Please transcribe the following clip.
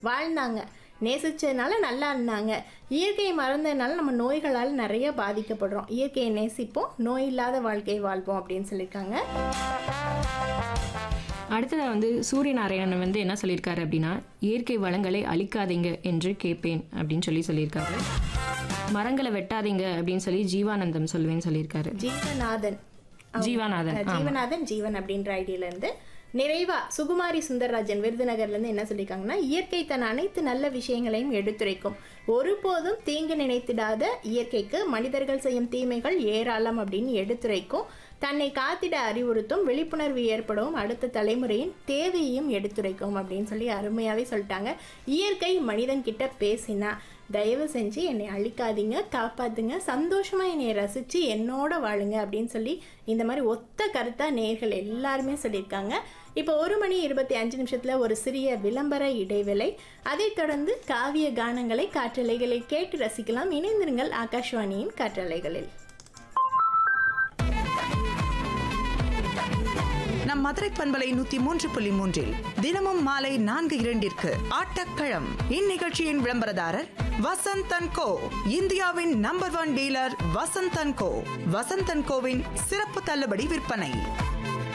வாழ்ந்தாங்க நேசிச்சதுனால நல்லா இருந்தாங்க இயற்கையை மறந்ததுனால நம்ம நோய்களால் நிறைய பாதிக்கப்படுறோம் இயற்கையை நேசிப்போம் நோய் இல்லாத வாழ்க்கையை வாழ்வோம் அப்படின்னு சொல்லியிருக்காங்க அடுத்ததா வந்து சூரியநாராயணன் வந்து என்ன சொல்லியிருக்காரு அப்படின்னா இயற்கை வளங்களை அழிக்காதீங்க என்று கேட்பேன் அப்படின்னு சொல்லி சொல்லியிருக்காரு மரங்களை வெட்டாதீங்க அப்படின்னு சொல்லி ஜீவானந்தம் சொல்லுவேன்னு சொல்லியிருக்காரு ஜீவநாதன் ஜீவாநாதன் ஆமா. ஜீவநாதன் ஜீவன் அப்படின்ற ஐடியில இருந்து நிறைவா சுகுமாரி சுந்தரராஜன் விருதுநகர்ல இருந்து என்ன சொல்லியிருக்காங்கன்னா இயற்கை தன் அனைத்து நல்ல விஷயங்களையும் எடுத்துரைக்கும் ஒருபோதும் தீங்கு நினைத்திடாத இயற்கைக்கு மனிதர்கள் செய்யும் தீமைகள் ஏராளம் அப்படின்னு எடுத்துரைக்கும் தன்னை காத்திட அறிவுறுத்தும் விழிப்புணர்வு ஏற்படவும் அடுத்த தலைமுறையின் தேவையையும் எடுத்துரைக்கும் அப்படின்னு சொல்லி அருமையாவே சொல்லிட்டாங்க இயற்கை மனிதன் கிட்ட பேசினா தயவு செஞ்சு என்னை அழிக்காதீங்க காப்பாத்துங்க சந்தோஷமா என்னை ரசிச்சு என்னோட வாழுங்க அப்படின்னு சொல்லி இந்த மாதிரி ஒத்த கருத்தா நேர்கள் எல்லாருமே சொல்லியிருக்காங்க இப்போ ஒரு மணி இருபத்தி அஞ்சு நிமிஷத்துல ஒரு சிறிய விளம்பர இடைவேளை அதைத் தொடர்ந்து காவிய கானங்களை காற்றலைகளில் கேட்டு ரசிக்கலாம் இணைந்திருங்கள் ஆகாஷ்வாணியின் காற்றலைகளில் நம் மதுரை பண்பலை நூத்தி மூன்று புள்ளி மூன்றில் தினமும் மாலை நான்கு இரண்டிற்கு ஆட்டக்களம் இந்நிகழ்ச்சியின் விளம்பரதாரர் வசந்தன் கோ இந்தியாவின் number one dealer Vasanthan co Vasanthan கோவின் சிறப்பு தள்ளுபடி விற்பனை